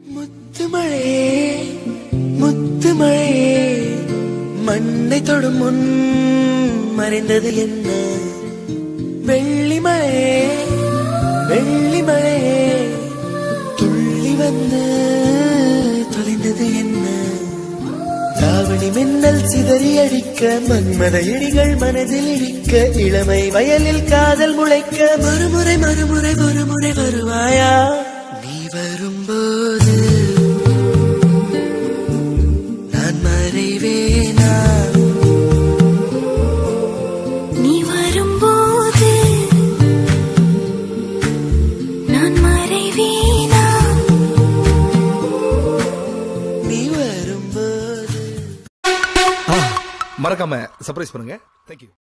முத்துமழையே முத்துமழையே மண்ணை தொடும் முன் மறைந்தது என்ன வெள்ளிமழையே வெள்ளிமழையே துள்ளி வந்து தொலைந்தது என்ன தாவணி மின்னல் சிதறி அடிக்க மன்மத இடிகள் மனதில் இடிக்க இளமை வயலில் காதல் முளைக்க மறுமுறை மறுமுறை மறுமுறை வருவாயா நீ வரும்போது நான் மறைவேனா நீ வரும்போது நான் மறைவேனா நீ வரும்போது மறக்காம சர்ப்ரைஸ் பண்ணுங்க தேங்க்யூ